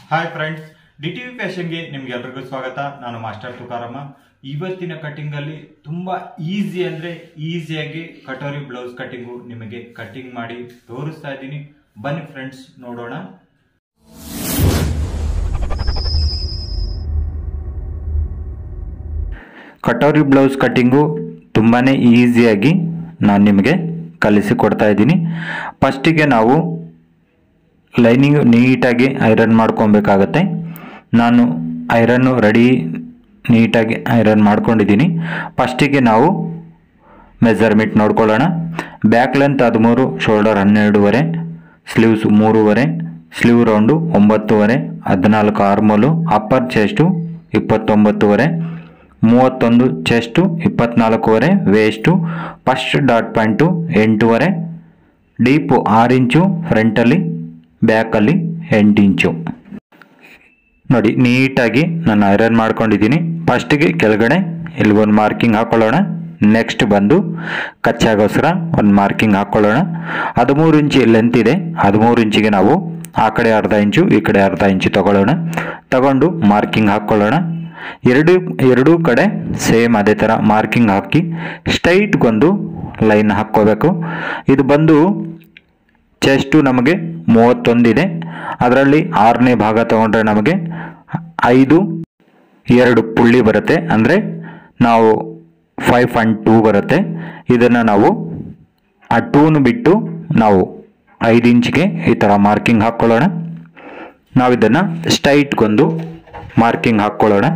hi friends D T V ಫ್ಯಾಷನ್ಗೆ ನಿಮ್ಗೆ ಎಲ್ರಿಗೂ ಸ್ವಾಗತ ನಾನು ಮಾಸ್ಟರ್ ತುಕಾರಮ್ಮ ಇವತ್ತಿನ ಕಟಿಂಗ್ ಅಲ್ಲಿ ತುಂಬಾ ಈಸಿ ಅಂದ್ರೆ ಈಸಿಯಾಗಿ ಕಟೋರಿ ಬ್ಲೌಸ್ ಕಟಿಂಗು ನಿಮಗೆ ಕಟಿಂಗ್ ಮಾಡಿ ತೋರಿಸ್ತಾ ಇದ್ದೀನಿ ಬನ್ನಿ ಫ್ರೆಂಡ್ಸ್ ನೋಡೋಣ ಕಟೋರಿ ಬ್ಲೌಸ್ ಕಟ್ಟಿಂಗು ತುಂಬಾ ಈಸಿಯಾಗಿ ನಾನು ನಿಮಗೆ ಕಲಿಸಿಕೊಡ್ತಾ ಇದ್ದೀನಿ ಫಸ್ಟಿಗೆ ನಾವು ಲೈನಿಂಗ್ ನೀಟಾಗಿ ಐರನ್ ಮಾಡ್ಕೊಬೇಕಾಗತ್ತೆ ನಾನು ಐರನ್ನು ರೆಡಿ ನೀಟಾಗಿ ಐರನ್ ಮಾಡ್ಕೊಂಡಿದ್ದೀನಿ ಫಸ್ಟಿಗೆ ನಾವು ಮೆಜರ್ಮೆಂಟ್ ನೋಡ್ಕೊಳ್ಳೋಣ ಬ್ಯಾಕ್ ಲೆಂತ್ ಹದಿಮೂರು ಶೋಲ್ಡರ್ ಹನ್ನೆರಡೂವರೆ ಸ್ಲೀವ್ಸ್ ಮೂರುವರೆ ಸ್ಲೀವ್ ರೌಂಡು ಒಂಬತ್ತುವರೆ ಹದಿನಾಲ್ಕು ಆರ್ಮೋಲು ಅಪ್ಪರ್ ಚೆಸ್ಟು ಇಪ್ಪತ್ತೊಂಬತ್ತುವರೆ ಮೂವತ್ತೊಂದು ಚೆಸ್ಟು ಇಪ್ಪತ್ನಾಲ್ಕೂವರೆ ವೇಸ್ಟು ಫಸ್ಟ್ ಡಾಟ್ ಪಾಯಿಂಟು ಎಂಟೂವರೆ ಡೀಪು ಆರು ಇಂಚು ಫ್ರಂಟಲ್ಲಿ ಬ್ಯಾಕಲ್ಲಿ ಎಂಟು ಇಂಚು ನೋಡಿ ನೀಟಾಗಿ ನಾನು ಐರನ್ ಮಾಡ್ಕೊಂಡಿದ್ದೀನಿ ಫಸ್ಟಿಗೆ ಕೆಳಗಡೆ ಇಲ್ಲಿ ಒಂದು ಮಾರ್ಕಿಂಗ್ ಹಾಕೊಳ್ಳೋಣ ನೆಕ್ಸ್ಟ್ ಬಂದು ಕಚ್ಚಾಗೋಸ್ಕರ ಒಂದು ಮಾರ್ಕಿಂಗ್ ಹಾಕೊಳ್ಳೋಣ ಹದಿಮೂರು ಇಂಚು ಲೆಂತ್ ಇದೆ ಹದಿಮೂರು ಇಂಚಿಗೆ ನಾವು ಆ ಕಡೆ ಅರ್ಧ ಇಂಚು ಈ ಕಡೆ ಅರ್ಧ ಇಂಚು ತಗೊಳ್ಳೋಣ ತಗೊಂಡು ಮಾರ್ಕಿಂಗ್ ಹಾಕ್ಕೊಳ್ಳೋಣ ಎರಡು ಎರಡೂ ಕಡೆ ಸೇಮ್ ಅದೇ ಥರ ಮಾರ್ಕಿಂಗ್ ಹಾಕಿ ಸ್ಟ್ರೈಟ್ಗೊಂದು ಲೈನ್ ಹಾಕ್ಕೋಬೇಕು ಇದು ಬಂದು ಚೆಸ್ಟು ನಮಗೆ ಮೂವತ್ತೊಂದಿದೆ ಅದರಲ್ಲಿ ಆರನೇ ಭಾಗ ತಗೊಂಡ್ರೆ ನಮಗೆ ಐದು ಎರಡು ಪುಳ್ಳಿ ಬರುತ್ತೆ ಅಂದರೆ ನಾವು ಫೈವ್ ಆ್ಯಂಡ್ ಟೂ ಬರುತ್ತೆ ಇದನ್ನು ನಾವು ಆ ಟೂನು ಬಿಟ್ಟು ನಾವು ಐದು ಇಂಚ್ಗೆ ಈ ಥರ ಮಾರ್ಕಿಂಗ್ ಹಾಕ್ಕೊಳ್ಳೋಣ ನಾವು ಇದನ್ನು ಸ್ಟ್ರೈಟ್ಗೊಂದು ಮಾರ್ಕಿಂಗ್ ಹಾಕ್ಕೊಳ್ಳೋಣ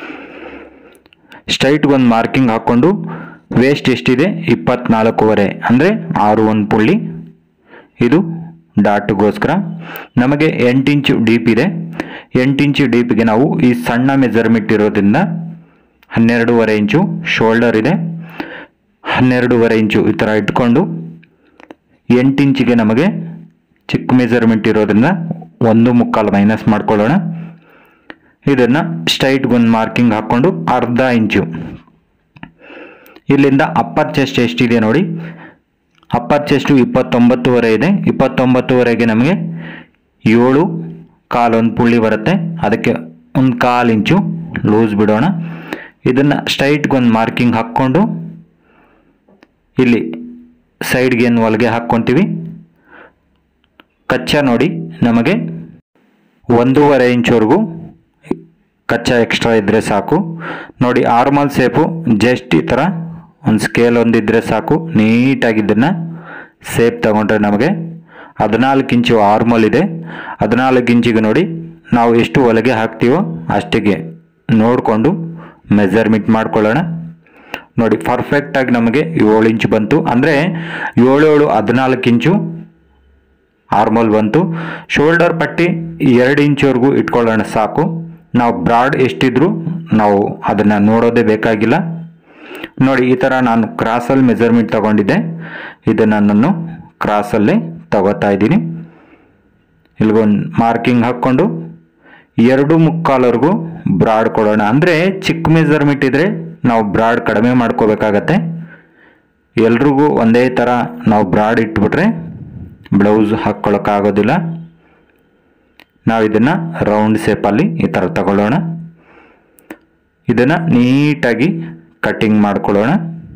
ಸ್ಟ್ರೈಟ್ಗೊಂದು ಮಾರ್ಕಿಂಗ್ ಹಾಕ್ಕೊಂಡು ವೇಸ್ಟ್ ಎಷ್ಟಿದೆ ಇಪ್ಪತ್ನಾಲ್ಕೂವರೆ ಅಂದರೆ ಆರು ಒಂದು ಪುಳ್ಳಿ ಇದು ಡಾಟ್ಗೋಸ್ಕರ ನಮಗೆ ಎಂಟು ಇಂಚು ಡೀಪ್ ಇದೆ ಎಂಟು ಇಂಚು ಡೀಪಿಗೆ ನಾವು ಈ ಸಣ್ಣ ಮೆಜರ್ಮೆಂಟ್ ಇರೋದ್ರಿಂದ ಹನ್ನೆರಡೂವರೆ ಇಂಚು ಶೋಲ್ಡರ್ ಇದೆ ಹನ್ನೆರಡೂವರೆ ಇಂಚು ಈ ಥರ ಇಟ್ಕೊಂಡು ಎಂಟು ಇಂಚಿಗೆ ನಮಗೆ ಚಿಕ್ಕ ಮೆಜರ್ಮೆಂಟ್ ಇರೋದ್ರಿಂದ ಒಂದು ಮುಕ್ಕಾಲು ಮೈನಸ್ ಮಾಡ್ಕೊಳ್ಳೋಣ ಇದನ್ನು ಸ್ಟ್ರೈಟ್ಗೊಂದು ಮಾರ್ಕಿಂಗ್ ಹಾಕ್ಕೊಂಡು ಅರ್ಧ ಇಂಚು ಇಲ್ಲಿಂದ ಅಪ್ಪರ್ ಚೆಸ್ಟ್ ಎಷ್ಟಿದೆ ನೋಡಿ ಅಪ್ಪರ್ ಚೆಸ್ಟು ಇಪ್ಪತ್ತೊಂಬತ್ತುವರೆ ಇದೆ ಇಪ್ಪತ್ತೊಂಬತ್ತುವರೆಗೆ ನಮಗೆ ಏಳು ಕಾಲೊಂದು ಪುಳ್ಳಿ ಬರುತ್ತೆ ಅದಕ್ಕೆ ಒಂದು ಕಾಲು ಇಂಚು ಲೂಸ್ ಬಿಡೋಣ ಇದನ್ನು ಸ್ಟ್ರೈಟ್ಗೊಂದು ಮಾರ್ಕಿಂಗ್ ಹಾಕ್ಕೊಂಡು ಇಲ್ಲಿ ಸೈಡ್ಗೆ ಏನು ಹೊಲಿಗೆ ಹಾಕ್ಕೊತೀವಿ ಕಚ್ಚಾ ನೋಡಿ ನಮಗೆ ಒಂದೂವರೆ ಇಂಚ್ವರೆಗೂ ಕಚ್ಚಾ ಎಕ್ಸ್ಟ್ರಾ ಇದ್ದರೆ ಸಾಕು ನೋಡಿ ಆರ್ಮಲ್ ಸೇಪು ಜಸ್ಟ್ ಈ ಥರ ಒಂದು ಸ್ಕೇಲ್ ಒಂದಿದ್ರೆ ಸಾಕು ನೀಟಾಗಿ ಇದನ್ನು ಸೇಪ್ ತಗೊಂಡ್ರೆ ನಮಗೆ ಹದಿನಾಲ್ಕು ಇಂಚು ಆರ್ಮಲ್ ಇದೆ ಹದಿನಾಲ್ಕು ಇಂಚಿಗೆ ನೋಡಿ ನಾವು ಎಷ್ಟು ಹೊಲಿಗೆ ಹಾಕ್ತೀವೋ ಅಷ್ಟಿಗೆ ನೋಡಿಕೊಂಡು ಮೆಜರ್ಮೆಂಟ್ ಮಾಡ್ಕೊಳ್ಳೋಣ ನೋಡಿ ಪರ್ಫೆಕ್ಟಾಗಿ ನಮಗೆ ಏಳು ಇಂಚು ಬಂತು ಅಂದರೆ ಏಳು ಏಳು ಹದಿನಾಲ್ಕು ಇಂಚು ಆರ್ಮೋಲ್ ಬಂತು ಶೋಲ್ಡರ್ ಪಟ್ಟಿ ಎರಡು ಇಂಚ್ವರೆಗೂ ಇಟ್ಕೊಳ್ಳೋಣ ಸಾಕು ನಾವು ಬ್ರಾಡ್ ಎಷ್ಟಿದ್ರು ನಾವು ಅದನ್ನು ನೋಡೋದೇ ಬೇಕಾಗಿಲ್ಲ ನೋಡಿ ಈ ಥರ ನಾನು ಕ್ರಾಸಲ್ಲಿ ಮೆಜರ್ಮೆಂಟ್ ತಗೊಂಡಿದ್ದೆ ಇದನ್ನು ನಾನು ಕ್ರಾಸಲ್ಲಿ ತಗೋತಾ ಇದ್ದೀನಿ ಇಲ್ಲಿಗೊಂದು ಮಾರ್ಕಿಂಗ್ ಹಾಕ್ಕೊಂಡು ಎರಡು ಮುಕ್ಕಾಲವರೆಗೂ ಬ್ರಾಡ್ ಕೊಡೋಣ ಅಂದರೆ ಚಿಕ್ಕ ಮೆಜರ್ಮೆಂಟ್ ಇದ್ದರೆ ನಾವು ಬ್ರಾಡ್ ಕಡಿಮೆ ಮಾಡ್ಕೋಬೇಕಾಗತ್ತೆ ಎಲ್ರಿಗೂ ಒಂದೇ ಥರ ನಾವು ಬ್ರಾಡ್ ಇಟ್ಬಿಟ್ರೆ ಬ್ಲೌಸ್ ಹಾಕ್ಕೊಳ್ಳೋಕ್ಕಾಗೋದಿಲ್ಲ ನಾವು ಇದನ್ನು ರೌಂಡ್ ಶೇಪಲ್ಲಿ ಈ ಥರ ತಗೊಳ್ಳೋಣ ಇದನ್ನು ನೀಟಾಗಿ ಕಟ್ಟಿಂಗ್ ಮಾಡ್ಕೊಳ್ಳೋಣ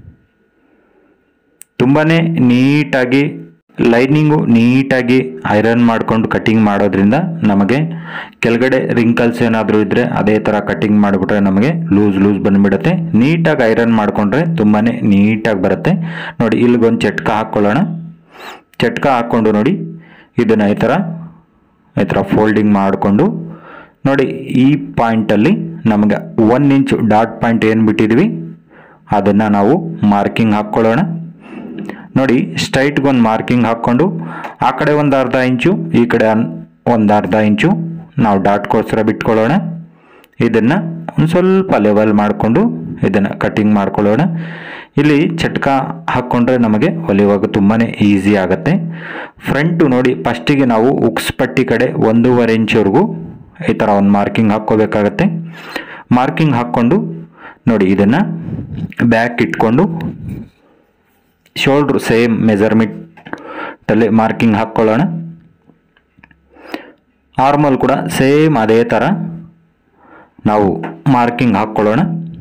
ತುಂಬಾ ನೀಟಾಗಿ ಲೈನಿಂಗು ನೀಟಾಗಿ ಐರನ್ ಮಾಡ್ಕೊಂಡು ಕಟ್ಟಿಂಗ್ ಮಾಡೋದ್ರಿಂದ ನಮಗೆ ಕೆಳಗಡೆ ರಿಂಕಲ್ಸ್ ಏನಾದರೂ ಇದ್ದರೆ ಅದೇ ಥರ ಕಟ್ಟಿಂಗ್ ಮಾಡಿಬಿಟ್ರೆ ನಮಗೆ ಲೂಸ್ ಲೂಸ್ ಬಂದುಬಿಡುತ್ತೆ ನೀಟಾಗಿ ಐರನ್ ಮಾಡಿಕೊಂಡ್ರೆ ತುಂಬಾ ನೀಟಾಗಿ ಬರುತ್ತೆ ನೋಡಿ ಇಲ್ಲಿಗೊಂದು ಚಟ್ಕ ಹಾಕ್ಕೊಳ್ಳೋಣ ಚಟ್ಕ ಹಾಕ್ಕೊಂಡು ನೋಡಿ ಇದನ್ನು ಈ ಥರ ಈ ಥರ ಫೋಲ್ಡಿಂಗ್ ಮಾಡಿಕೊಂಡು ನೋಡಿ ಈ ಪಾಯಿಂಟಲ್ಲಿ ನಮಗೆ ಒನ್ ಇಂಚು ಡಾಟ್ ಪಾಯಿಂಟ್ ಏನು ಬಿಟ್ಟಿದ್ವಿ ಅದನ್ನು ನಾವು ಮಾರ್ಕಿಂಗ್ ಹಾಕ್ಕೊಳ್ಳೋಣ ನೋಡಿ ಸ್ಟ್ರೈಟ್ಗೊಂದು ಮಾರ್ಕಿಂಗ್ ಹಾಕ್ಕೊಂಡು ಆ ಕಡೆ ಒಂದು ಅರ್ಧ ಇಂಚು ಈ ಕಡೆ ಒಂದು ಅರ್ಧ ಇಂಚು ನಾವು ಡಾಟ್ಗೋಸ್ಕರ ಬಿಟ್ಕೊಳ್ಳೋಣ ಇದನ್ನು ಒಂದು ಸ್ವಲ್ಪ ಲೆವೆಲ್ ಮಾಡಿಕೊಂಡು ಇದನ್ನು ಕಟ್ಟಿಂಗ್ ಮಾಡ್ಕೊಳ್ಳೋಣ ಇಲ್ಲಿ ಚಟ್ಕ ಹಾಕ್ಕೊಂಡ್ರೆ ನಮಗೆ ಹೊಲಿಯುವಾಗ ತುಂಬಾ ಈಸಿ ಆಗುತ್ತೆ ಫ್ರಂಟು ನೋಡಿ ಫಸ್ಟಿಗೆ ನಾವು ಉಕ್ಸ್ ಪಟ್ಟಿ ಕಡೆ ಒಂದೂವರೆ ಇಂಚ್ವರೆಗೂ ಈ ಥರ ಒಂದು ಮಾರ್ಕಿಂಗ್ ಹಾಕ್ಕೋಬೇಕಾಗತ್ತೆ ಮಾರ್ಕಿಂಗ್ ಹಾಕ್ಕೊಂಡು ನೋಡಿ ಇದನ್ನು ಬ್ಯಾಕ್ ಇಟ್ಕೊಂಡು ಶೋಲ್ಡ್ರು ಸೇಮ್ ಮೆಜರ್ಮೆಂಟಲ್ಲಿ ಮಾರ್ಕಿಂಗ್ ಹಾಕ್ಕೊಳ್ಳೋಣ ಆರ್ಮಲ್ ಕೂಡ ಸೇಮ್ ಅದೇ ಥರ ನಾವು ಮಾರ್ಕಿಂಗ್ ಹಾಕ್ಕೊಳ್ಳೋಣ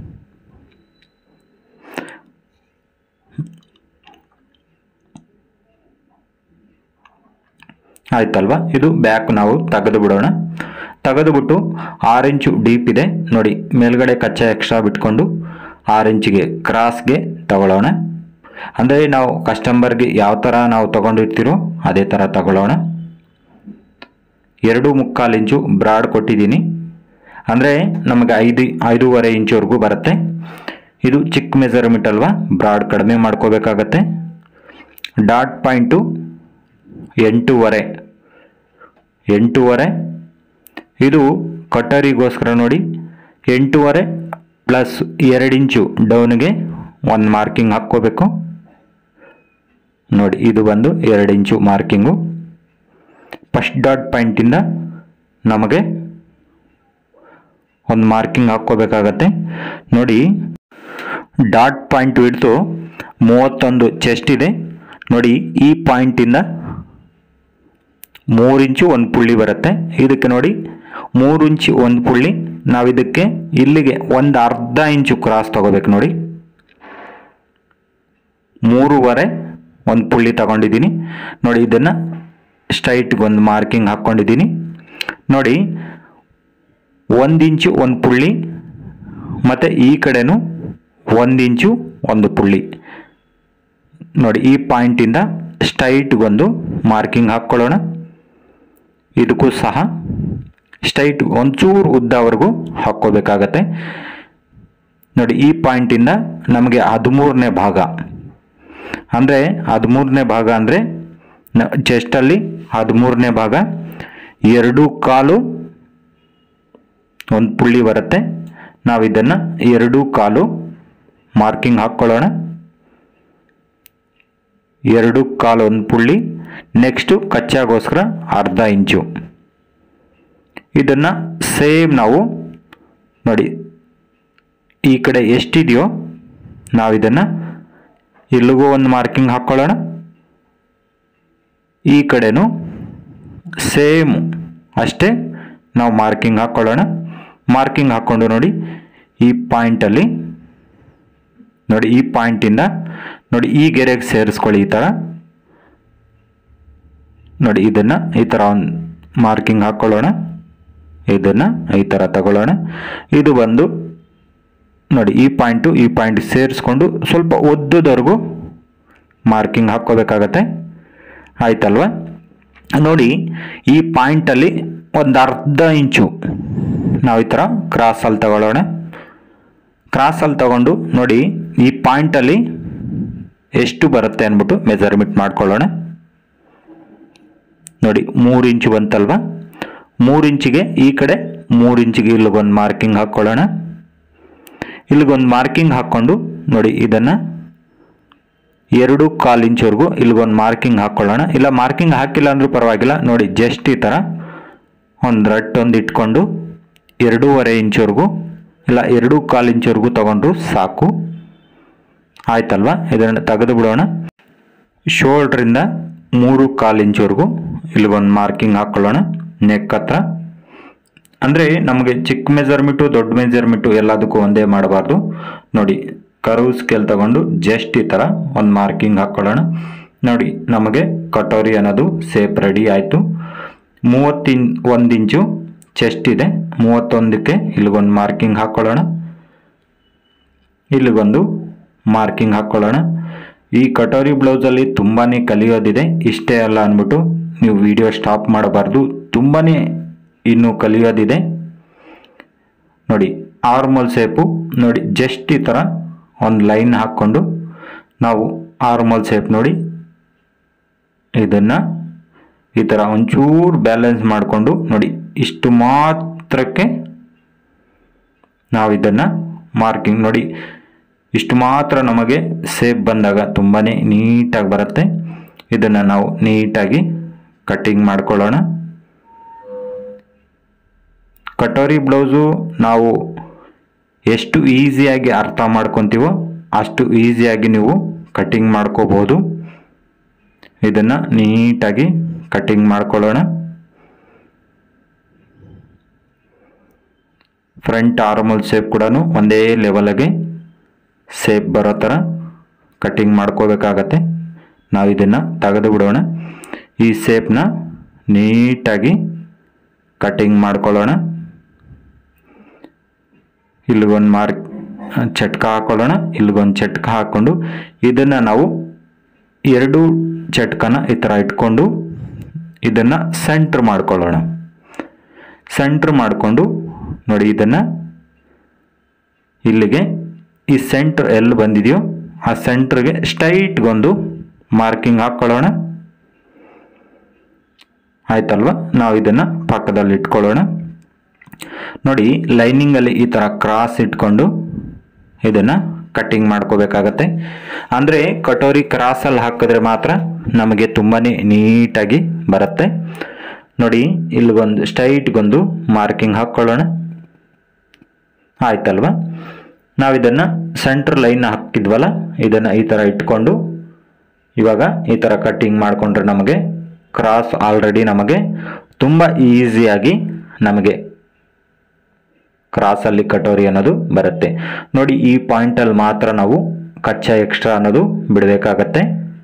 ಆಯ್ತಲ್ವಾ ಇದು ಬ್ಯಾಕ್ ನಾವು ತೆಗೆದು ಬಿಡೋಣ ತೆಗೆದುಬಿಟ್ಟು ಆರು ಇಂಚು ಡೀಪ್ ಇದೆ ನೋಡಿ ಮೇಲ್ಗಡೆ ಕಚ್ಚಾ ಎಕ್ಸ್ಟ್ರಾ ಬಿಟ್ಕೊಂಡು ಆರು ಇಂಚಿಗೆ ಕ್ರಾಸ್ಗೆ ತಗೊಳ್ಳೋಣ ಅಂದರೆ ನಾವು ಕಸ್ಟಮರ್ಗೆ ಯಾವ ಥರ ನಾವು ತಗೊಂಡಿರ್ತೀರೋ ಅದೇ ಥರ ತಗೊಳ್ಳೋಣ ಎರಡು ಮುಕ್ಕಾಲು ಇಂಚು ಬ್ರಾಡ್ ಕೊಟ್ಟಿದ್ದೀನಿ ಅಂದರೆ ನಮಗೆ ಐದು ಐದೂವರೆ ಇಂಚುವರೆಗೂ ಬರುತ್ತೆ ಇದು ಚಿಕ್ಕ ಮೆಜರ್ಮೆಂಟ್ ಅಲ್ವಾ ಬ್ರಾಡ್ ಕಡಿಮೆ ಮಾಡ್ಕೋಬೇಕಾಗತ್ತೆ ಡಾಟ್ ಪಾಯಿಂಟು ಎಂಟೂವರೆ ಎಂಟೂವರೆ ಇದು ಕಟರಿಗೋಸ್ಕರ ನೋಡಿ ಎಂಟೂವರೆ ಪ್ಲಸ್ ಎರಡು ಇಂಚು ಡೌನ್ಗೆ ಒಂದು ಮಾರ್ಕಿಂಗ್ ಹಾಕ್ಕೋಬೇಕು ನೋಡಿ ಇದು ಬಂದು ಎರಡು ಇಂಚು ಮಾರ್ಕಿಂಗು ಫಸ್ಟ್ ಡಾಟ್ ಪಾಯಿಂಟಿಂದ ನಮಗೆ ಒಂದು ಮಾರ್ಕಿಂಗ್ ಹಾಕ್ಕೋಬೇಕಾಗತ್ತೆ ನೋಡಿ ಡಾಟ್ ಪಾಯಿಂಟ್ ಹಿಡಿದು ಮೂವತ್ತೊಂದು ಚೆಸ್ಟ್ ಇದೆ ನೋಡಿ ಈ ಪಾಯಿಂಟಿಂದ ಮೂರು ಇಂಚು ಒಂದು ಪುಳ್ಳಿ ಬರುತ್ತೆ ಇದಕ್ಕೆ ನೋಡಿ ಮೂರು ಇಂಚು ಒಂದು ಪುಳ್ಳಿ ನಾವು ಇದಕ್ಕೆ ಇಲ್ಲಿಗೆ ಒಂದು ಅರ್ಧ ಇಂಚು ಕ್ರಾಸ್ ತಗೋಬೇಕು ನೋಡಿ ಮೂರುವರೆ ಒಂದು ಪುಳ್ಳಿ ತಗೊಂಡಿದ್ದೀನಿ ನೋಡಿ ಇದನ್ನು ಸ್ಟ್ರೈಟ್ಗೆ ಒಂದು ಮಾರ್ಕಿಂಗ್ ಹಾಕ್ಕೊಂಡಿದ್ದೀನಿ ನೋಡಿ ಒಂದು ಇಂಚು ಒಂದು ಪುಳ್ಳಿ ಮತ್ತು ಈ ಕಡೆನೂ ಒಂದು ಇಂಚು ಒಂದು ಪುಳ್ಳಿ ನೋಡಿ ಈ ಪಾಯಿಂಟಿಂದ ಸ್ಟ್ರೈಟ್ಗೊಂದು ಮಾರ್ಕಿಂಗ್ ಹಾಕ್ಕೊಳ್ಳೋಣ ಇದಕ್ಕೂ ಸಹ ಸ್ಟ್ರೈಟ್ ಒಂಚೂರು ಉದ್ದವರೆಗೂ ಹಾಕ್ಕೋಬೇಕಾಗತ್ತೆ ನೋಡಿ ಈ ಪಾಯಿಂಟಿಂದ ನಮಗೆ ಹದಿಮೂರನೇ ಭಾಗ ಅಂದರೆ ಹದಿಮೂರನೇ ಭಾಗ ಅಂದರೆ ಚೆಸ್ಟಲ್ಲಿ ಹದಿಮೂರನೇ ಭಾಗ ಎರಡು ಕಾಲು ಒಂದು ಪುಳ್ಳಿ ಬರುತ್ತೆ ನಾವು ಇದನ್ನು ಎರಡು ಕಾಲು ಮಾರ್ಕಿಂಗ್ ಹಾಕ್ಕೊಳ್ಳೋಣ ಎರಡು ಕಾಲು ಒಂದು ಪುಳ್ಳಿ ನೆಕ್ಸ್ಟು ಕಚ್ಚಾಗೋಸ್ಕರ ಅರ್ಧ ಇಂಚು ಇದನ್ನು ಸೇಮ್ ನಾವು ನೋಡಿ ಈ ಕಡೆ ಎಷ್ಟಿದೆಯೋ ನಾವು ಇದನ್ನು ಇಲ್ಲಿಗೂ ಒಂದು ಮಾರ್ಕಿಂಗ್ ಹಾಕ್ಕೊಳ್ಳೋಣ ಈ ಕಡೆನೂ ಸೇಮ್ ಅಷ್ಟೇ ನಾವು ಮಾರ್ಕಿಂಗ್ ಹಾಕ್ಕೊಳ್ಳೋಣ ಮಾರ್ಕಿಂಗ್ ಹಾಕ್ಕೊಂಡು ನೋಡಿ ಈ ಪಾಯಿಂಟಲ್ಲಿ ನೋಡಿ ಈ ಪಾಯಿಂಟಿಂದ ನೋಡಿ ಈ ಗೆರೆಗೆ ಸೇರಿಸ್ಕೊಳ್ಳಿ ಈ ಥರ ನೋಡಿ ಇದನ್ನು ಈ ಥರ ಒಂದು ಮಾರ್ಕಿಂಗ್ ಹಾಕ್ಕೊಳ್ಳೋಣ ಇದನ್ನು ಈ ಥರ ತಗೊಳ್ಳೋಣ ಇದು ಬಂದು ನೋಡಿ ಈ ಪಾಯಿಂಟು ಈ ಪಾಯಿಂಟ್ ಸೇರಿಸ್ಕೊಂಡು ಸ್ವಲ್ಪ ಉದ್ದದವರೆಗೂ ಮಾರ್ಕಿಂಗ್ ಹಾಕ್ಕೋಬೇಕಾಗತ್ತೆ ಆಯ್ತಲ್ವಾ ನೋಡಿ ಈ ಪಾಯಿಂಟಲ್ಲಿ ಒಂದು ಅರ್ಧ ಇಂಚು ನಾವು ಈ ಥರ ಕ್ರಾಸಲ್ಲಿ ತಗೊಳ್ಳೋಣ ಕ್ರಾಸಲ್ಲಿ ತಗೊಂಡು ನೋಡಿ ಈ ಪಾಯಿಂಟಲ್ಲಿ ಎಷ್ಟು ಬರುತ್ತೆ ಅಂದ್ಬಿಟ್ಟು ಮೆಜರ್ಮೆಂಟ್ ಮಾಡ್ಕೊಳ್ಳೋಣ ನೋಡಿ ಮೂರು ಇಂಚು ಬಂತಲ್ವಾ ಮೂರು ಇಂಚಿಗೆ ಈ ಕಡೆ ಮೂರು ಇಂಚಿಗೆ ಇಲ್ಲಿಗೊಂದು ಮಾರ್ಕಿಂಗ್ ಹಾಕ್ಕೊಳ್ಳೋಣ ಇಲ್ಲಿಗೊಂದು ಮಾರ್ಕಿಂಗ್ ಹಾಕ್ಕೊಂಡು ನೋಡಿ ಇದನ್ನು ಎರಡು ಕಾಲು ಇಂಚ್ವರೆಗೂ ಇಲ್ಲಿಗೊಂದು ಮಾರ್ಕಿಂಗ್ ಹಾಕ್ಕೊಳ್ಳೋಣ ಇಲ್ಲ ಮಾರ್ಕಿಂಗ್ ಹಾಕಿಲ್ಲ ಅಂದರೂ ಪರವಾಗಿಲ್ಲ ನೋಡಿ ಜಸ್ಟ್ ಈ ಥರ ಒಂದು ರಟ್ಟೊಂದು ಇಟ್ಕೊಂಡು ಎರಡೂವರೆ ಇಂಚ್ವರೆಗೂ ಇಲ್ಲ ಎರಡು ಕಾಲು ಇಂಚ್ವರೆಗೂ ತಗೊಂಡ್ರು ಸಾಕು ಆಯ್ತಲ್ವಾ ಇದನ್ನು ತೆಗೆದು ಬಿಡೋಣ ಶೋಲ್ಡ್ರಿಂದ ಮೂರು ಕಾಲು ಇಂಚ್ವರೆಗೂ ಇಲ್ಲಿಗೊಂದು ಮಾರ್ಕಿಂಗ್ ಹಾಕ್ಕೊಳ್ಳೋಣ ನೆಕ್ ಹತ್ರ ಅಂದರೆ ನಮಗೆ ಚಿಕ್ಕ ಮೆಜರ್ಮೆಂಟು ದೊಡ್ಡ ಮೆಜರ್ಮೆಂಟು ಎಲ್ಲದಕ್ಕೂ ಒಂದೇ ಮಾಡಬಾರ್ದು ನೋಡಿ ಕರ್ವ್ ಸ್ಕೇಲ್ ತಗೊಂಡು ಜಸ್ಟ್ ಈ ಥರ ಒಂದು ಮಾರ್ಕಿಂಗ್ ಹಾಕ್ಕೊಳ್ಳೋಣ ನೋಡಿ ನಮಗೆ ಕಟೋರಿ ಅನ್ನೋದು ಸೇಪ್ ರೆಡಿ ಆಯಿತು ಮೂವತ್ತಿನ್ ಒಂದು ಇಂಚು ಚೆಸ್ಟ್ ಇದೆ ಮೂವತ್ತೊಂದಕ್ಕೆ ಇಲ್ಲಿಗೊಂದು ಮಾರ್ಕಿಂಗ್ ಹಾಕ್ಕೊಳ್ಳೋಣ ಇಲ್ಲಿಗೊಂದು ಮಾರ್ಕಿಂಗ್ ಹಾಕ್ಕೊಳ್ಳೋಣ ಈ ಕಟೋರಿ ಬ್ಲೌಸಲ್ಲಿ ತುಂಬಾ ಕಲಿಯೋದಿದೆ ಇಷ್ಟೇ ಅಲ್ಲ ಅಂದ್ಬಿಟ್ಟು ನೀವು ವಿಡಿಯೋ ಸ್ಟಾಪ್ ಮಾಡಬಾರ್ದು ತುಂಬಾ ಇನ್ನೂ ಕಲಿಯೋದಿದೆ ನೋಡಿ ಆರ್ಮಲ್ ಸೇಪು ನೋಡಿ ಜಸ್ಟ್ ಈ ಥರ ಒಂದು ಲೈನ್ ಹಾಕ್ಕೊಂಡು ನಾವು ಆರ್ಮಲ್ ಸೇಪ್ ನೋಡಿ ಇದನ್ನು ಈ ಥರ ಒಂಚೂರು ಬ್ಯಾಲೆನ್ಸ್ ಮಾಡಿಕೊಂಡು ನೋಡಿ ಇಷ್ಟು ಮಾತ್ರಕ್ಕೆ ನಾವು ಇದನ್ನು ಮಾರ್ಕಿಂಗ್ ನೋಡಿ ಇಷ್ಟು ಮಾತ್ರ ನಮಗೆ ಸೇಪ್ ಬಂದಾಗ ತುಂಬಾ ನೀಟಾಗಿ ಬರುತ್ತೆ ಇದನ್ನು ನಾವು ನೀಟಾಗಿ ಕಟ್ಟಿಂಗ್ ಮಾಡ್ಕೊಳ್ಳೋಣ ಕಟೋರಿ ಬ್ಲೌಸು ನಾವು ಎಷ್ಟು ಈಸಿಯಾಗಿ ಅರ್ಥ ಮಾಡ್ಕೊತೀವೋ ಅಷ್ಟು ಈಸಿಯಾಗಿ ನೀವು ಕಟ್ಟಿಂಗ್ ಮಾಡ್ಕೋಬೋದು ಇದನ್ನು ನೀಟಾಗಿ ಕಟ್ಟಿಂಗ್ ಮಾಡ್ಕೊಳ್ಳೋಣ ಫ್ರಂಟ್ ಆರ್ಮಲ್ ಶೇಪ್ ಕೂಡ ಒಂದೇ ಲೆವೆಲ್ಗೆ ಶೇಪ್ ಬರೋ ಥರ ಕಟ್ಟಿಂಗ್ ಮಾಡ್ಕೋಬೇಕಾಗತ್ತೆ ನಾವು ಇದನ್ನು ತೆಗೆದು ಬಿಡೋಣ ಈ ಶೇಪ್ನ ನೀಟಾಗಿ ಕಟ್ಟಿಂಗ್ ಮಾಡ್ಕೊಳ್ಳೋಣ ಇಲ್ಲಿಗೊಂದು ಮಾರ್ಕ್ ಚಟ್ಕ ಹಾಕೊಳ್ಳೋಣ ಇಲ್ಲಿಗೊಂದು ಚಟ್ಕ ಹಾಕ್ಕೊಂಡು ಇದನ್ನು ನಾವು ಎರಡು ಚಟ್ಕನ ಈ ಥರ ಇಟ್ಕೊಂಡು ಇದನ್ನು ಸೆಂಟ್ರ್ ಮಾಡ್ಕೊಳ್ಳೋಣ ಸೆಂಟ್ರ್ ಮಾಡಿಕೊಂಡು ನೋಡಿ ಇದನ್ನು ಇಲ್ಲಿಗೆ ಈ ಸೆಂಟ್ರ್ ಎಲ್ಲಿ ಬಂದಿದೆಯೋ ಆ ಸೆಂಟ್ರಿಗೆ ಸ್ಟ್ರೈಟ್ಗೊಂದು ಮಾರ್ಕಿಂಗ್ ಹಾಕ್ಕೊಳ್ಳೋಣ ಆಯ್ತಲ್ವ ನಾವು ಇದನ್ನು ಪಕ್ಕದಲ್ಲಿ ಇಟ್ಕೊಳ್ಳೋಣ ನೋಡಿ ಲೈನಿಂಗಲ್ಲಿ ಈ ಥರ ಕ್ರಾಸ್ ಇಟ್ಕೊಂಡು ಇದನ್ನು ಕಟ್ಟಿಂಗ್ ಮಾಡ್ಕೋಬೇಕಾಗತ್ತೆ ಅಂದರೆ ಕಟೋರಿ ಕ್ರಾಸಲ್ಲಿ ಹಾಕಿದ್ರೆ ಮಾತ್ರ ನಮಗೆ ತುಂಬಾ ನೀಟಾಗಿ ಬರುತ್ತೆ ನೋಡಿ ಇಲ್ಲಿಗೊಂದು ಸ್ಟ್ರೈಟ್ಗೊಂದು ಮಾರ್ಕಿಂಗ್ ಹಾಕ್ಕೊಳ್ಳೋಣ ಆಯ್ತಲ್ವ ನಾವು ಇದನ್ನು ಸೆಂಟ್ರ್ ಲೈನ್ ಹಾಕಿದ್ವಲ್ಲ ಇದನ್ನು ಈ ಥರ ಇಟ್ಕೊಂಡು ಇವಾಗ ಈ ಥರ ಕಟ್ಟಿಂಗ್ ಮಾಡಿಕೊಂಡ್ರೆ ನಮಗೆ ಕ್ರಾಸ್ ಆಲ್ರೆಡಿ ನಮಗೆ ತುಂಬ ಈಸಿಯಾಗಿ ನಮಗೆ ಕ್ರಾಸಲ್ಲಿ ಕಟೋರಿ ಅನ್ನೋದು ಬರುತ್ತೆ ನೋಡಿ ಈ ಪಾಯಿಂಟಲ್ಲಿ ಮಾತ್ರ ನಾವು ಕಚ್ಚಾ ಎಕ್ಸ್ಟ್ರಾ ಅನ್ನೋದು ಬಿಡಬೇಕಾಗತ್ತೆ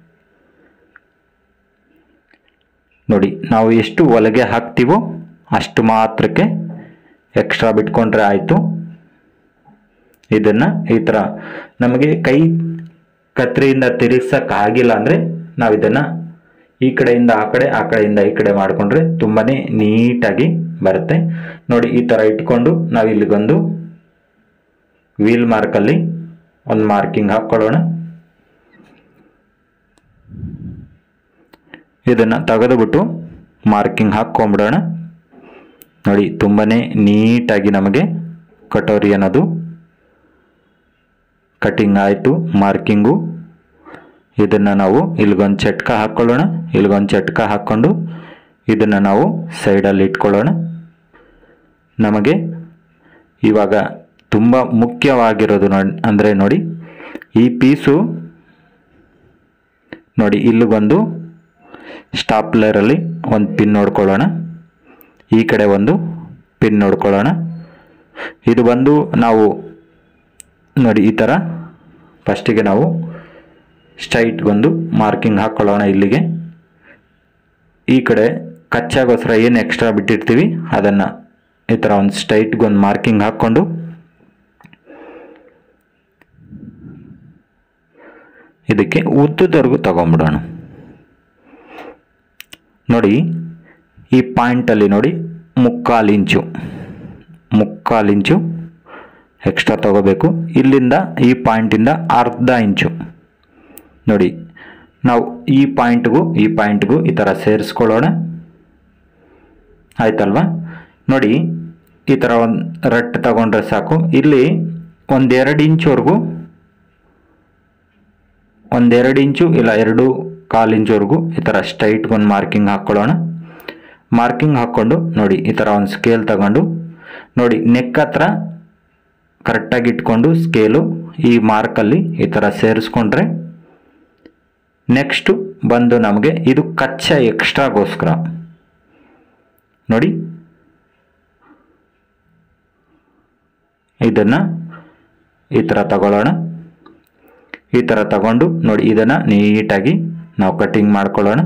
ನೋಡಿ ನಾವು ಎಷ್ಟು ಒಳಗೆ ಹಾಕ್ತೀವೋ ಅಷ್ಟು ಮಾತ್ರಕ್ಕೆ ಎಕ್ಸ್ಟ್ರಾ ಬಿಟ್ಕೊಂಡ್ರೆ ಆಯಿತು ಇದನ್ನು ಈ ಥರ ನಮಗೆ ಕೈ ಕತ್ರಿಯಿಂದ ತಿರುಗ್ಸಕ್ಕೆ ಆಗಿಲ್ಲ ಅಂದರೆ ನಾವು ಇದನ್ನು ಈ ಕಡೆಯಿಂದ ಆ ಕಡೆ ಆ ಕಡೆಯಿಂದ ಈ ಕಡೆ ಮಾಡಿಕೊಂಡ್ರೆ ತುಂಬಾ ನೀಟಾಗಿ ಬರುತ್ತೆ ನೋಡಿ ಈ ಥರ ಇಟ್ಕೊಂಡು ನಾವು ಇಲ್ಲಿಗೊಂದು ವೀಲ್ ಮಾರ್ಕಲ್ಲಿ ಒಂದು ಮಾರ್ಕಿಂಗ್ ಹಾಕ್ಕೊಳ್ಳೋಣ ಇದನ್ನು ತೆಗೆದುಬಿಟ್ಟು ಮಾರ್ಕಿಂಗ್ ಹಾಕ್ಕೊಂಬಿಡೋಣ ನೋಡಿ ತುಂಬಾ ನೀಟಾಗಿ ನಮಗೆ ಕಟೋರಿ ಅನ್ನೋದು ಕಟಿಂಗ್ ಆಯಿತು ಮಾರ್ಕಿಂಗು ಇದನ್ನು ನಾವು ಇಲ್ಲಿಗೊಂದು ಚಟ್ಕ ಹಾಕ್ಕೊಳ್ಳೋಣ ಇಲ್ಲಿಗೊಂದು ಚಟ್ಕ ಹಾಕ್ಕೊಂಡು ಇದನ್ನು ನಾವು ಸೈಡಲ್ಲಿ ಇಟ್ಕೊಳ್ಳೋಣ ನಮಗೆ ಇವಾಗ ತುಂಬ ಮುಖ್ಯವಾಗಿರೋದು ನೋಡಿ ಅಂದರೆ ನೋಡಿ ಈ ಪೀಸು ನೋಡಿ ಇಲ್ಲಿಗೊಂದು ಸ್ಟಾಪ್ಲರಲ್ಲಿ ಒಂದು ಪಿನ್ ನೋಡ್ಕೊಳ್ಳೋಣ ಈ ಕಡೆ ಒಂದು ಪಿನ್ ನೋಡ್ಕೊಳ್ಳೋಣ ಇದು ಬಂದು ನಾವು ನೋಡಿ ಈ ಥರ ಫಸ್ಟಿಗೆ ನಾವು ಸ್ಟ್ರೈಟ್ಗೊಂದು ಮಾರ್ಕಿಂಗ್ ಹಾಕ್ಕೊಳ್ಳೋಣ ಇಲ್ಲಿಗೆ ಈ ಕಡೆ ಕಚ್ಚಾಗೋಸ್ಕರ ಏನು ಎಕ್ಸ್ಟ್ರಾ ಬಿಟ್ಟಿರ್ತೀವಿ ಅದನ್ನು ಈ ಥರ ಒಂದು ಸ್ಟ್ರೈಟ್ಗೊಂದು ಮಾರ್ಕಿಂಗ್ ಹಾಕ್ಕೊಂಡು ಇದಕ್ಕೆ ಉದ್ದದವರೆಗೂ ತಗೊಂಬಿಡೋಣ ನೋಡಿ ಈ ಪಾಯಿಂಟಲ್ಲಿ ನೋಡಿ ಮುಕ್ಕಾಲು ಇಂಚು ಮುಕ್ಕಾಲು ಇಂಚು ಎಕ್ಸ್ಟ್ರಾ ತಗೋಬೇಕು ಇಲ್ಲಿಂದ ಈ ಪಾಯಿಂಟಿಂದ ಅರ್ಧ ಇಂಚು ನೋಡಿ ನಾವು ಈ ಪಾಯಿಂಟ್ಗೂ ಈ ಪಾಯಿಂಟ್ಗೂ ಈ ಥರ ಸೇರಿಸ್ಕೊಳ್ಳೋಣ ಆಯ್ತಲ್ವಾ ನೋಡಿ ಈ ಥರ ಒಂದು ರಟ್ಟು ತಗೊಂಡ್ರೆ ಸಾಕು ಇಲ್ಲಿ ಒಂದೆರಡು ಇಂಚ್ವರೆಗೂ ಒಂದೆರಡು ಇಂಚು ಇಲ್ಲ ಎರಡು ಕಾಲು ಇಂಚ್ವರೆಗೂ ಈ ಥರ ಸ್ಟ್ರೈಟ್ಗೆ ಒಂದು ಮಾರ್ಕಿಂಗ್ ಹಾಕ್ಕೊಳ್ಳೋಣ ಮಾರ್ಕಿಂಗ್ ಹಾಕ್ಕೊಂಡು ನೋಡಿ ಈ ಥರ ಒಂದು ಸ್ಕೇಲ್ ತಗೊಂಡು ನೋಡಿ ನೆಕ್ ಹತ್ರ ಕರೆಕ್ಟಾಗಿ ಇಟ್ಕೊಂಡು ಸ್ಕೇಲು ಈ ಮಾರ್ಕಲ್ಲಿ ಈ ಥರ ಸೇರಿಸ್ಕೊಂಡ್ರೆ ನೆಕ್ಸ್ಟು ಬಂದು ನಮಗೆ ಇದು ಕಚ್ಚಾ ಎಕ್ಸ್ಟ್ರಾಗೋಸ್ಕರ ನೋಡಿ ಇದನ್ನು ಈ ಥರ ತಗೊಳ್ಳೋಣ ಈ ಥರ ತಗೊಂಡು ನೋಡಿ ಇದನ್ನು ನೀಟಾಗಿ ನಾವು ಕಟ್ಟಿಂಗ್ ಮಾಡ್ಕೊಳ್ಳೋಣ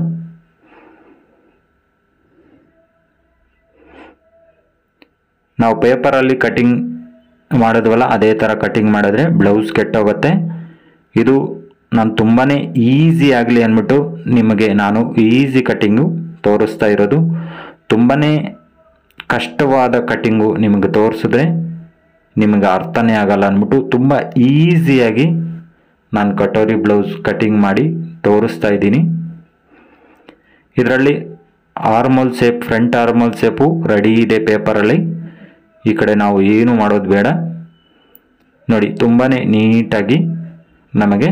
ನಾವು ಪೇಪರಲ್ಲಿ ಕಟಿಂಗ್ ಮಾಡಿದ್ವಲ್ಲ ಅದೇ ಥರ ಕಟಿಂಗ್ ಮಾಡಿದ್ರೆ ಬ್ಲೌಸ್ ಕೆಟ್ಟೋಗುತ್ತೆ ಇದು ನಾನು ತುಂಬಾ ಈಸಿ ಆಗಲಿ ಅಂದ್ಬಿಟ್ಟು ನಿಮಗೆ ನಾನು ಈಸಿ ಕಟ್ಟಿಂಗು ತೋರಿಸ್ತಾ ಇರೋದು ತುಂಬಾ ಕಷ್ಟವಾದ ಕಟ್ಟಿಂಗು ನಿಮಗೆ ತೋರಿಸಿದ್ರೆ ನಿಮಗೆ ಅರ್ಥನೇ ಆಗಲ್ಲ ಅಂದ್ಬಿಟ್ಟು ತುಂಬ ಈಸಿಯಾಗಿ ನಾನು ಕಟೋರಿ ಬ್ಲೌಸ್ ಕಟಿಂಗ್ ಮಾಡಿ ತೋರಿಸ್ತಾ ಇದ್ದೀನಿ ಇದರಲ್ಲಿ armhole shape front armhole shape ready ಇದೆ ಪೇಪರಲ್ಲಿ ಈ ಕಡೆ ನಾವು ಏನು ಮಾಡೋದು ಬೇಡ ನೋಡಿ ತುಂಬಾ ನೀಟಾಗಿ ನಮಗೆ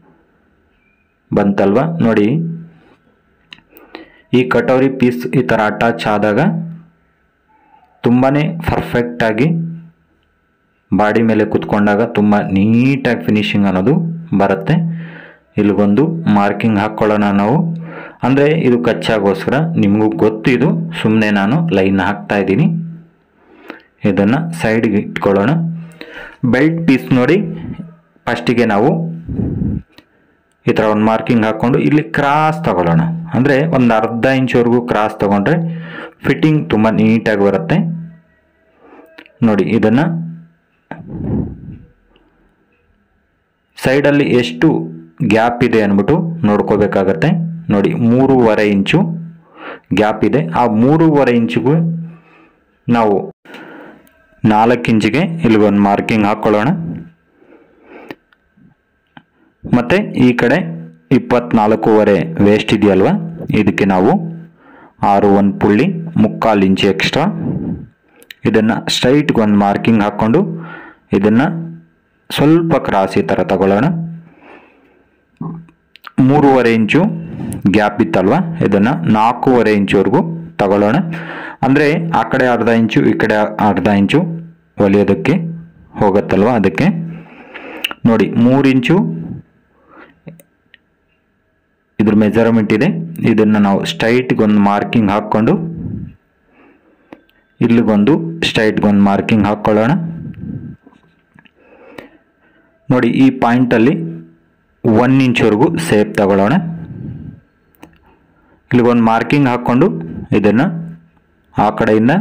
ಬಂತಲ್ವ ನೋಡಿ ಈ ಕಟೋರಿ ಪೀಸ್ ಈ ಥರ ಅಟ್ಯಾಚ್ ಆದಾಗ ತುಂಬಾ ಪರ್ಫೆಕ್ಟಾಗಿ ಬಾಡಿ ಮೇಲೆ ಕುತ್ಕೊಂಡಾಗ ತುಂಬ ನೀಟಾಗಿ ಫಿನಿಶಿಂಗ್ ಅನ್ನೋದು ಬರುತ್ತೆ ಇಲ್ಲಿಗೊಂದು ಮಾರ್ಕಿಂಗ್ ಹಾಕ್ಕೊಳ್ಳೋಣ ನಾವು ಅಂದರೆ ಇದು ಕಚ್ಚಾಗೋಸ್ಕರ ನಿಮಗೂ ಗೊತ್ತು ಇದು ಸುಮ್ಮನೆ ನಾನು ಲೈನ್ ಹಾಕ್ತಾ ಇದ್ದೀನಿ ಇದನ್ನು ಸೈಡ್ಗೆ ಇಟ್ಕೊಳ್ಳೋಣ ಬೆಲ್ಟ್ ಪೀಸ್ ನೋಡಿ ಫಸ್ಟಿಗೆ ನಾವು ಈ ಥರ ಒಂದು ಮಾರ್ಕಿಂಗ್ ಹಾಕ್ಕೊಂಡು ಇಲ್ಲಿ ಕ್ರಾಸ್ ತಗೊಳ್ಳೋಣ ಅಂದರೆ ಒಂದು ಅರ್ಧ ಇಂಚ್ವರೆಗೂ ಕ್ರಾಸ್ ತಗೊಂಡ್ರೆ ಫಿಟ್ಟಿಂಗ್ ತುಂಬ ನೀಟಾಗಿ ಬರುತ್ತೆ ನೋಡಿ ಇದನ್ನು ಸೈಡಲ್ಲಿ ಎಷ್ಟು ಗ್ಯಾಪ್ ಇದೆ ಅಂದ್ಬಿಟ್ಟು ನೋಡ್ಕೋಬೇಕಾಗತ್ತೆ ನೋಡಿ ಮೂರುವರೆ ಇಂಚು ಗ್ಯಾಪ್ ಇದೆ ಆ ಮೂರುವರೆ ಇಂಚಿಗೂ ನಾವು ನಾಲ್ಕು ಇಂಚಿಗೆ ಇಲ್ಲಿಗೊಂದು ಮಾರ್ಕಿಂಗ್ ಹಾಕ್ಕೊಳ್ಳೋಣ ಮತ್ತು ಈ ಕಡೆ ಇಪ್ಪತ್ನಾಲ್ಕೂವರೆ ವೇಸ್ಟ್ ಇದೆಯಲ್ವ ಇದಕ್ಕೆ ನಾವು ಆರು ಒಂದು ಪುಳ್ಳಿ ಮುಕ್ಕಾಲು ಇಂಚು ಎಕ್ಸ್ಟ್ರಾ ಇದನ್ನು ಸ್ಟ್ರೈಟ್ಗೆ ಒಂದು ಮಾರ್ಕಿಂಗ್ ಹಾಕ್ಕೊಂಡು ಇದನ್ನು ಸ್ವಲ್ಪ ಕ್ರಾಸ್ ಈ ಥರ ತಗೊಳ್ಳೋಣ ಮೂರುವರೆ ಇಂಚು ಗ್ಯಾಪ್ ಇತ್ತಲ್ವ ಇದನ್ನು ನಾಲ್ಕೂವರೆ ಇಂಚುವರೆಗೂ ತಗೊಳ್ಳೋಣ ಅಂದರೆ ಆ ಕಡೆ ಅರ್ಧ ಇಂಚು ಈ ಕಡೆ ಅರ್ಧ ಇಂಚು ಹೊಲಿಯೋದಕ್ಕೆ ಹೋಗುತ್ತಲ್ವ ಅದಕ್ಕೆ ನೋಡಿ ಮೂರು ಇಂಚು ಇದ್ರ ಮೆಜರ್ಮೆಂಟ್ ಇದೆ ಇದನ್ನು ನಾವು ಸ್ಟ್ರೈಟ್ಗೊಂದು ಮಾರ್ಕಿಂಗ್ ಹಾಕ್ಕೊಂಡು ಇಲ್ಲಿಗೊಂದು ಸ್ಟ್ರೈಟ್ಗೊಂದು ಮಾರ್ಕಿಂಗ್ ಹಾಕ್ಕೊಳ್ಳೋಣ ನೋಡಿ ಈ ಪಾಯಿಂಟಲ್ಲಿ ಒನ್ ಇಂಚ್ವರೆಗೂ ಸೇಪ್ ತಗೊಳ್ಳೋಣ ಇಲ್ಲಿಗೊಂದು ಮಾರ್ಕಿಂಗ್ ಹಾಕ್ಕೊಂಡು ಇದನ್ನು ಆ ಕಡೆಯಿಂದ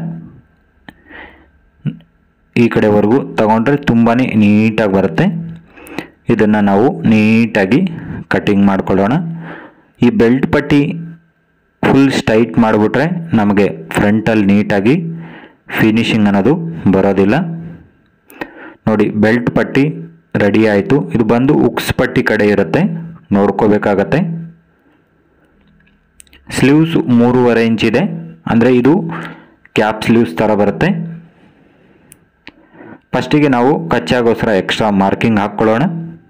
ಈ ಕಡೆವರೆಗೂ ತಗೊಂಡ್ರೆ ತುಂಬಾ ನೀಟಾಗಿ ಬರುತ್ತೆ ಇದನ್ನು ನಾವು ನೀಟಾಗಿ ಕಟ್ಟಿಂಗ್ ಮಾಡ್ಕೊಳ್ಳೋಣ ಈ ಬೆಲ್ಟ್ ಪಟ್ಟಿ ಫುಲ್ ಸ್ಟೈಟ್ ಮಾಡಿಬಿಟ್ರೆ ನಮಗೆ ಫ್ರಂಟಲ್ಲಿ ನೀಟಾಗಿ ಫಿನಿಶಿಂಗ್ ಅನ್ನೋದು ಬರೋದಿಲ್ಲ ನೋಡಿ ಬೆಲ್ಟ್ ಪಟ್ಟಿ ರೆಡಿ ಆಯಿತು ಇದು ಬಂದು ಉಕ್ಸ್ ಪಟ್ಟಿ ಕಡೆ ಇರುತ್ತೆ ನೋಡ್ಕೋಬೇಕಾಗತ್ತೆ ಸ್ಲೀವ್ಸ್ ಮೂರುವರೆ ಇಂಚ್ ಇದೆ ಅಂದರೆ ಇದು ಕ್ಯಾಪ್ ಸ್ಲೀವ್ಸ್ ಥರ ಬರುತ್ತೆ ಫಸ್ಟಿಗೆ ನಾವು ಕಚ್ಚಾಗೋಸ್ಕರ ಎಕ್ಸ್ಟ್ರಾ ಮಾರ್ಕಿಂಗ್ ಹಾಕ್ಕೊಳ್ಳೋಣ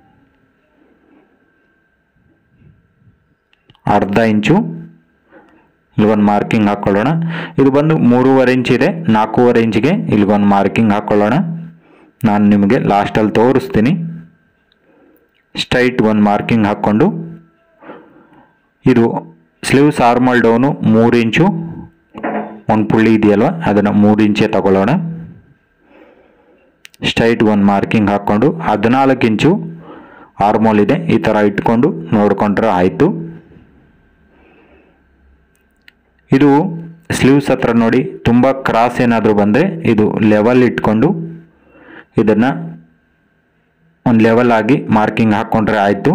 ಅರ್ಧ ಇಂಚು ಇಲ್ಲಿಗೊಂದು ಮಾರ್ಕಿಂಗ್ ಹಾಕ್ಕೊಳ್ಳೋಣ ಇದು ಬಂದು ಮೂರುವರೆ ಇಂಚ್ ಇದೆ ನಾಲ್ಕೂವರೆ ಇಂಚಿಗೆ ಇಲ್ಲಿಗೊಂದು ಮಾರ್ಕಿಂಗ್ ಹಾಕ್ಕೊಳ್ಳೋಣ ನಾನು ನಿಮಗೆ ಲಾಸ್ಟಲ್ಲಿ ತೋರಿಸ್ತೀನಿ ಸ್ಟ್ರೈಟ್ ಒಂದು ಮಾರ್ಕಿಂಗ್ ಹಾಕ್ಕೊಂಡು ಇದು ಸ್ಲೀವ್ಸ್ ಆರ್ಮಲ್ ಡೌನು ಮೂರು ಇಂಚು ಒಂದು ಪುಳ್ಳಿ ಇದೆಯಲ್ವ ಅದನ್ನು ಮೂರು ಇಂಚೆ ತಗೊಳ್ಳೋಣ ಸ್ಟ್ರೈಟ್ ಒಂದು ಮಾರ್ಕಿಂಗ್ ಹಾಕ್ಕೊಂಡು ಹದಿನಾಲ್ಕು ಇಂಚು ಆರ್ಮೋಲ್ ಇದೆ ಈ ಥರ ಇಟ್ಕೊಂಡು ನೋಡ್ಕೊಂಡ್ರೆ ಆಯಿತು ಇದು ಸ್ಲೀವ್ಸ್ ಹತ್ರ ನೋಡಿ ತುಂಬ ಕ್ರಾಸ್ ಏನಾದರೂ ಬಂದರೆ ಇದು ಲೆವೆಲ್ ಇಟ್ಕೊಂಡು ಇದನ್ನು ಒಂದು ಲೆವೆಲ್ ಆಗಿ ಮಾರ್ಕಿಂಗ್ ಹಾಕ್ಕೊಂಡ್ರೆ ಆಯಿತು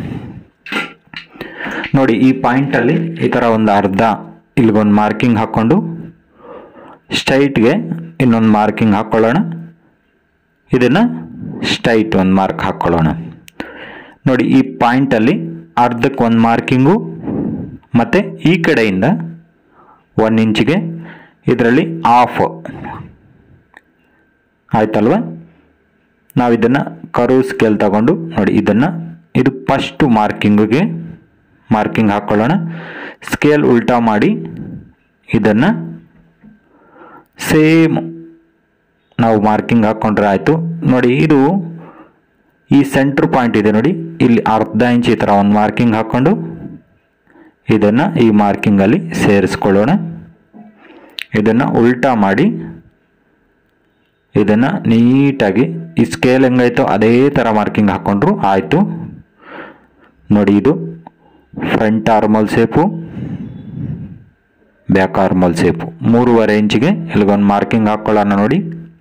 ನೋಡಿ ಈ ಪಾಯಿಂಟಲ್ಲಿ ಈ ಥರ ಒಂದು ಅರ್ಧ ಇಲ್ಲಿಗೊಂದು ಮಾರ್ಕಿಂಗ್ ಹಾಕ್ಕೊಂಡು ಸ್ಟ್ರೈಟ್ಗೆ ಇನ್ನೊಂದು ಮಾರ್ಕಿಂಗ್ ಹಾಕ್ಕೊಳ್ಳೋಣ ಇದನ್ನು ಸ್ಟ್ರೈಟ್ ಒಂದು ಮಾರ್ಕ್ ಹಾಕ್ಕೊಳ್ಳೋಣ ನೋಡಿ ಈ ಪಾಯಿಂಟಲ್ಲಿ ಅರ್ಧಕ್ಕೆ ಒಂದು ಮಾರ್ಕಿಂಗು ಮತ್ತು ಈ ಕಡೆಯಿಂದ ಒನ್ ಇಂಚಿಗೆ ಇದರಲ್ಲಿ ಆಫ್ ಆಯ್ತಲ್ವ ನಾವು ಇದನ್ನು ಕರು ಸ್ಕೇಲ್ ತಗೊಂಡು ನೋಡಿ ಇದನ್ನು ಇದು ಫಸ್ಟು ಮಾರ್ಕಿಂಗಿಗೆ ಮಾರ್ಕಿಂಗ್ ಹಾಕ್ಕೊಳ್ಳೋಣ ಸ್ಕೇಲ್ ಉಲ್ಟಾ ಮಾಡಿ ಇದನ್ನು ಸೇಮ್ ನಾವು ಮಾರ್ಕಿಂಗ್ ಹಾಕ್ಕೊಂಡ್ರೆ ಆಯಿತು ನೋಡಿ ಇದು ಈ ಸೆಂಟ್ರ್ ಪಾಯಿಂಟ್ ಇದೆ ನೋಡಿ ಇಲ್ಲಿ ಅರ್ಧ ಇಂಚ್ ಈ ಥರ ಒಂದು ಮಾರ್ಕಿಂಗ್ ಹಾಕ್ಕೊಂಡು ಇದನ್ನು ಈ ಮಾರ್ಕಿಂಗಲ್ಲಿ ಸೇರಿಸ್ಕೊಳ್ಳೋಣ ಇದನ್ನು ಉಲ್ಟಾ ಮಾಡಿ ಇದನ್ನು ನೀಟಾಗಿ ಈ ಸ್ಕೇಲ್ ಹೆಂಗಾಯ್ತೋ ಅದೇ ಥರ ಮಾರ್ಕಿಂಗ್ ಹಾಕ್ಕೊಂಡ್ರು ಆಯಿತು ನೋಡಿ ಇದು ಫ್ರಂಟ್ ಆರ್ಮಲ್ ಸೇಪು ಬ್ಯಾಕ್ ಆರ್ಮಲ್ ಸೇಪು ಮೂರುವರೆ ಇಂಚಿಗೆ ಇಲ್ಲಿಗೊಂದು ಮಾರ್ಕಿಂಗ್ ಹಾಕ್ಕೊಳ್ಳೋಣ ನೋಡಿ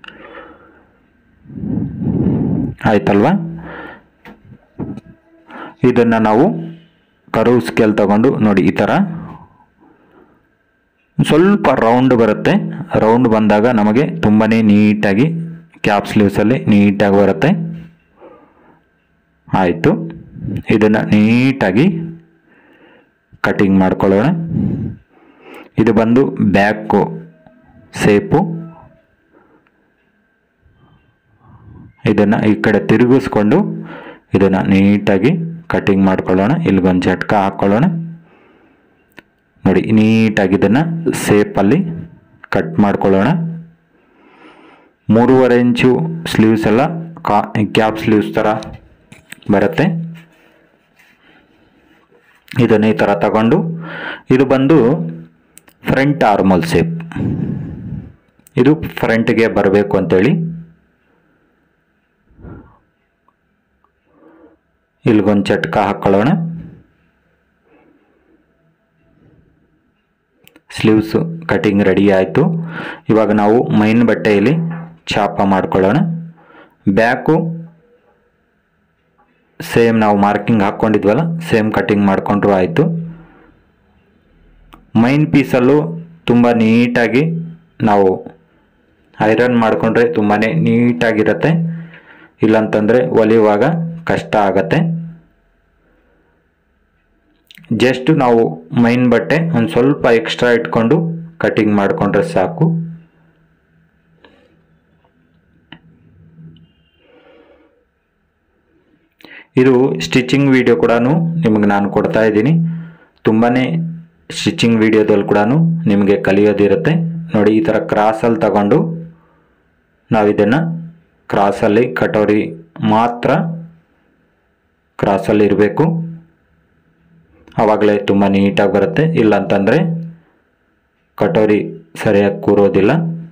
ಆಯ್ತಲ್ವಾ ಇದನ್ನು ನಾವು ಕರು ಸ್ಕೇಲ್ ತಗೊಂಡು ನೋಡಿ ಈ ಥರ ಸ್ವಲ್ಪ ರೌಂಡ್ ಬರುತ್ತೆ ರೌಂಡ್ ಬಂದಾಗ ನಮಗೆ ತುಂಬಾ ನೀಟಾಗಿ ಕ್ಯಾಪ್ ಸ್ಲೀವ್ಸಲ್ಲಿ ನೀಟಾಗಿ ಬರುತ್ತೆ ಆಯಿತು ಇದನ್ನು ನೀಟಾಗಿ ಕಟಿಂಗ್ ಮಾಡ್ಕೊಳ್ಳೋಣ ಇದು ಬಂದು ಬ್ಯಾಕು ಸೇಪು ಇದನ್ನು ಈ ಕಡೆ ತಿರುಗಿಸ್ಕೊಂಡು ಇದನ್ನು ನೀಟಾಗಿ ಕಟಿಂಗ್ ಮಾಡ್ಕೊಳ್ಳೋಣ ಇಲ್ಲಿಗೊಂದು ಝಟ್ಕ ಹಾಕ್ಕೊಳ್ಳೋಣ ನೋಡಿ ನೀಟಾಗಿ ಇದನ್ನು ಸೇಪಲ್ಲಿ ಕಟ್ ಮಾಡ್ಕೊಳ್ಳೋಣ ಮೂರುವರೆ ಇಂಚು ಸ್ಲೀವ್ಸ್ ಎಲ್ಲ ಕಾ ಕ್ಯಾಪ್ ಸ್ಲೀವ್ಸ್ ಥರ ಬರುತ್ತೆ ಇದನ್ನು ಈ ಥರ ತಗೊಂಡು ಇದು ಬಂದು ಫ್ರಂಟ್ ಆರ್ಮಲ್ ಸೇಪ್ ಇದು ಫ್ರಂಟ್ಗೆ ಬರಬೇಕು ಅಂತೇಳಿ ಇಲ್ಲಿಗೊಂದು ಚಟ್ಕ ಹಾಕ್ಕೊಳ್ಳೋಣ ಸ್ಲೀವ್ಸು ಕಟಿಂಗ್ ರೆಡಿ ಆಯಿತು ಇವಾಗ ನಾವು ಮೈನ್ ಬಟ್ಟೆಯಲ್ಲಿ ಚಾಪ ಮಾಡ್ಕೊಳ್ಳೋಣ ಬ್ಯಾಕು ಸೇಮ್ ನಾವು ಮಾರ್ಕಿಂಗ್ ಹಾಕ್ಕೊಂಡಿದ್ವಲ್ಲ ಸೇಮ್ ಕಟಿಂಗ್ ಮಾಡಿಕೊಂಡ್ರು ಆಯಿತು ಮೈನ್ ಪೀಸಲ್ಲೂ ತುಂಬ ನೀಟಾಗಿ ನಾವು ಐರನ್ ಮಾಡಿಕೊಂಡ್ರೆ ತುಂಬಾ ನೀಟಾಗಿರುತ್ತೆ ಇಲ್ಲಂತಂದರೆ ಹೊಲಿಯುವಾಗ ಕಷ್ಟ ಆಗತ್ತೆ ಜಸ್ಟ್ ನಾವು ಮೈನ್ ಬಟ್ಟೆ ಒಂದು ಸ್ವಲ್ಪ ಎಕ್ಸ್ಟ್ರಾ ಇಟ್ಕೊಂಡು ಕಟಿಂಗ್ ಮಾಡಿಕೊಂಡ್ರೆ ಸಾಕು ಇದು ಸ್ಟಿಚಿಂಗ್ ವಿಡಿಯೋ ಕೂಡ ನಿಮಗೆ ನಾನು ಕೊಡ್ತಾ ಇದ್ದೀನಿ ತುಂಬಾ ಸ್ಟಿಚಿಂಗ್ ವಿಡಿಯೋದಲ್ಲಿ ಕೂಡ ನಿಮಗೆ ಕಲಿಯೋದಿರುತ್ತೆ ನೋಡಿ ಈ ಥರ ಕ್ರಾಸಲ್ಲಿ ತಗೊಂಡು ನಾವು ಇದನ್ನು ಕ್ರಾಸಲ್ಲಿ ಕಟೋರಿ ಮಾತ್ರ ಕ್ರಾಸಲ್ಲಿ ಇರಬೇಕು ಆವಾಗಲೇ ತುಂಬ ನೀಟಾಗಿ ಬರುತ್ತೆ ಇಲ್ಲಂತಂದರೆ ಕಟೋರಿ ಸರಿಯಾಗಿ ಕೂರೋದಿಲ್ಲ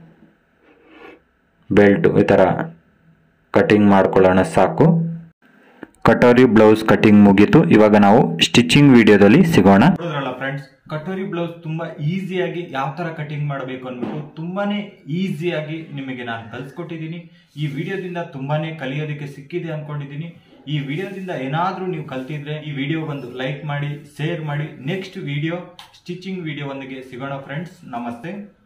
ಬೆಲ್ಟು ಈ ಥರ ಕಟಿಂಗ್ ಮಾಡ್ಕೊಳ್ಳೋಣ ಸಾಕು ಕಟೋರಿ ಬ್ಲೌಸ್ ಕಟಿಂಗ್ ಮುಗೀತು ಇವಾಗ ನಾವು ಸ್ಟಿಚಿಂಗ್ ವಿಡಿಯೋದಲ್ಲಿ ಸಿಗೋಣ ನೋಡಿದ್ರಲ್ಲ ಫ್ರೆಂಡ್ಸ್ ಕಟೋರಿ ಬ್ಲೌಸ್ ತುಂಬಾ ಈಸಿಯಾಗಿ ಯಾವ ತರ ಕಟಿಂಗ್ ಮಾಡಬೇಕು ಅಂದ್ಬಿಟ್ಟು ತುಂಬಾನೇ ಈಸಿಯಾಗಿ ನಿಮಗೆ ನಾನು ಕಲ್ಸ್ಕೊಟ್ಟಿದ್ದೀನಿ ಈ ವಿಡಿಯೋದಿಂದ ತುಂಬಾನೇ ಕಲಿಯೋದಕ್ಕೆ ಸಿಕ್ಕಿದೆ ಅನ್ಕೊಂಡಿದ್ದೀನಿ ಈ ವಿಡಿಯೋದಿಂದ ಏನಾದ್ರೂ ನೀವು ಕಲ್ತಿದ್ರೆ ಈ ವಿಡಿಯೋ ಬಂದು ಲೈಕ್ ಮಾಡಿ ಶೇರ್ ಮಾಡಿ ನೆಕ್ಸ್ಟ್ ವಿಡಿಯೋ ಸ್ಟಿಚಿಂಗ್ ವಿಡಿಯೋ ಒಂದಿಗೆ ಸಿಗೋಣ ಫ್ರೆಂಡ್ಸ್ ನಮಸ್ತೆ